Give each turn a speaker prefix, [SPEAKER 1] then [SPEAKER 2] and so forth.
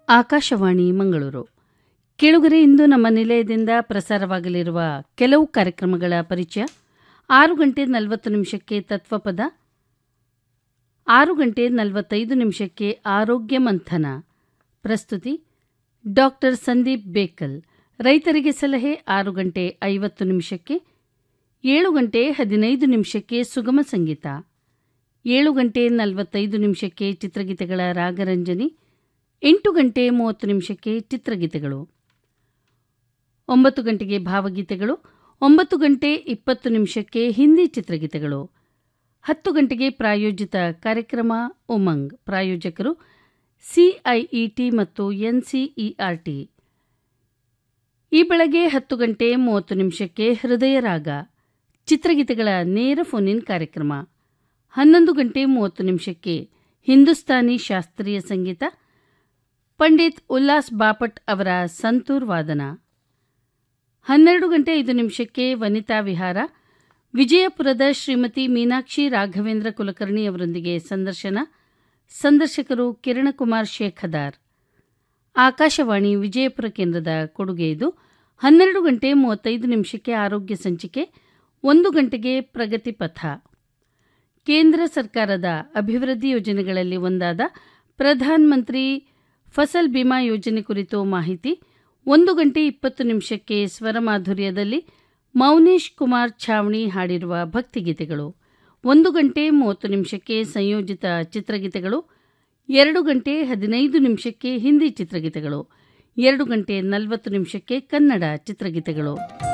[SPEAKER 1] ಆಕಾಶವಾಣಿ ಮಂಗಳೂರು ಕೆಳುಗರೆ ಇಂದು ನಮ್ಮ ನಿಲಯದಿಂದ ಪ್ರಸಾರವಾಗಲಿರುವ ಕೆಲವು ಕಾರ್ಯಕ್ರಮಗಳ ಪರಿಚಯ ಆರು ಗಂಟೆ ನಲವತ್ತು ನಿಮಿಷಕ್ಕೆ ತತ್ವಪದ ಆರು ಗಂಟೆ ನಲವತ್ತೈದು ನಿಮಿಷಕ್ಕೆ ಆರೋಗ್ಯ ಮಂಥನ ಪ್ರಸ್ತುತಿ ಡಾಕ್ಟರ್ ಸಂದೀಪ್ ಬೇಕಲ್ ರೈತರಿಗೆ ಸಲಹೆ ಆರು ಗಂಟೆ ಐವತ್ತು ನಿಮಿಷಕ್ಕೆ ಏಳು ಗಂಟೆ ಹದಿನೈದು ನಿಮಿಷಕ್ಕೆ ಸುಗಮ ಸಂಗೀತ ಏಳು ಗಂಟೆ ನಲವತ್ತೈದು ನಿಮಿಷಕ್ಕೆ ಚಿತ್ರಗೀತೆಗಳ ರಾಗರಂಜನಿ ಎಂಟು ಗಂಟೆ ಮೂವತ್ತು ನಿಮಿಷಕ್ಕೆ ಚಿತ್ರಗೀತೆಗಳು ಒಂಬತ್ತು ಗಂಟೆಗೆ ಭಾವಗೀತೆಗಳು ಒಂಬತ್ತು ಗಂಟೆ ಇಪ್ಪತ್ತು ನಿಮಿಷಕ್ಕೆ ಹಿಂದಿ ಚಿತ್ರಗೀತೆಗಳು ಹತ್ತು ಗಂಟೆಗೆ ಪ್ರಾಯೋಜಿತ ಕಾರ್ಯಕ್ರಮ ಉಮಂಗ್ ಪ್ರಾಯೋಜಕರು ಸಿಐಇಟಿ ಮತ್ತು ಎನ್ಸಿಇಆರ್ಟಿ ಈ ಬೆಳಗ್ಗೆ ಹತ್ತು ಗಂಟೆ ಮೂವತ್ತು ನಿಮಿಷಕ್ಕೆ ಹೃದಯ ರಾಗ ಚಿತ್ರಗೀತೆಗಳ ನೇರ ಫೋನ್ ಇನ್ ಕಾರ್ಯಕ್ರಮ ಹನ್ನೊಂದು ಗಂಟೆ ಮೂವತ್ತು ನಿಮಿಷಕ್ಕೆ ಹಿಂದೂಸ್ತಾನಿ ಶಾಸ್ತ್ರೀಯ ಸಂಗೀತ ಪಂಡಿತ್ ಉಲ್ಲಾಸ್ ಬಾಪಟ್ ಅವರ ಸಂತೂರ್ ವಾದನ ಹನ್ನೆರಡು ಗಂಟೆ ಐದು ನಿಮಿಷಕ್ಕೆ ವನಿತಾ ವಿಹಾರ ವಿಜಯಪುರದ ಶ್ರೀಮತಿ ಮೀನಾಕ್ಷಿ ರಾಘವೇಂದ್ರ ಕುಲಕರ್ಣಿ ಅವರೊಂದಿಗೆ ಸಂದರ್ಶನ ಸಂದರ್ಶಕರು ಕಿರಣಕುಮಾರ್ ಶೇಖದಾರ್ ಆಕಾಶವಾಣಿ ವಿಜಯಪುರ ಕೇಂದ್ರದ ಕೊಡುಗೆ ಇದು ಹನ್ನೆರಡು ಗಂಟೆ ಮೂವತ್ತೈದು ನಿಮಿಷಕ್ಕೆ ಆರೋಗ್ಯ ಸಂಚಿಕೆ ಒಂದು ಗಂಟೆಗೆ ಪ್ರಗತಿ ಪಥ ಕೇಂದ್ರ ಸರ್ಕಾರದ ಅಭಿವೃದ್ಧಿ ಯೋಜನೆಗಳಲ್ಲಿ ಒಂದಾದ ಪ್ರಧಾನ್ ಮಂತ್ರಿ ಫಸಲ್ ಬಿಮಾ ಯೋಜನೆ ಕುರಿತು ಮಾಹಿತಿ ಒಂದು ಗಂಟೆ ಇಪ್ಪತ್ತು ನಿಮಿಷಕ್ಕೆ ಸ್ವರಮಾಧುರ್ಯದಲ್ಲಿ ಮೌನೇಶ್ ಕುಮಾರ್ ಛಾವಣಿ ಹಾಡಿರುವ ಭಕ್ತಿಗೀತೆಗಳು ಒಂದು ಗಂಟೆ ಮೂವತ್ತು ನಿಮಿಷಕ್ಕೆ ಸಂಯೋಜಿತ ಚಿತ್ರಗೀತೆಗಳು ಎರಡು ಗಂಟೆ ಹದಿನೈದು ನಿಮಿಷಕ್ಕೆ ಹಿಂದಿ ಚಿತ್ರಗೀತೆಗಳು ಎರಡು ಗಂಟೆ ನಲವತ್ತು ನಿಮಿಷಕ್ಕೆ ಕನ್ನಡ ಚಿತ್ರಗೀತೆಗಳು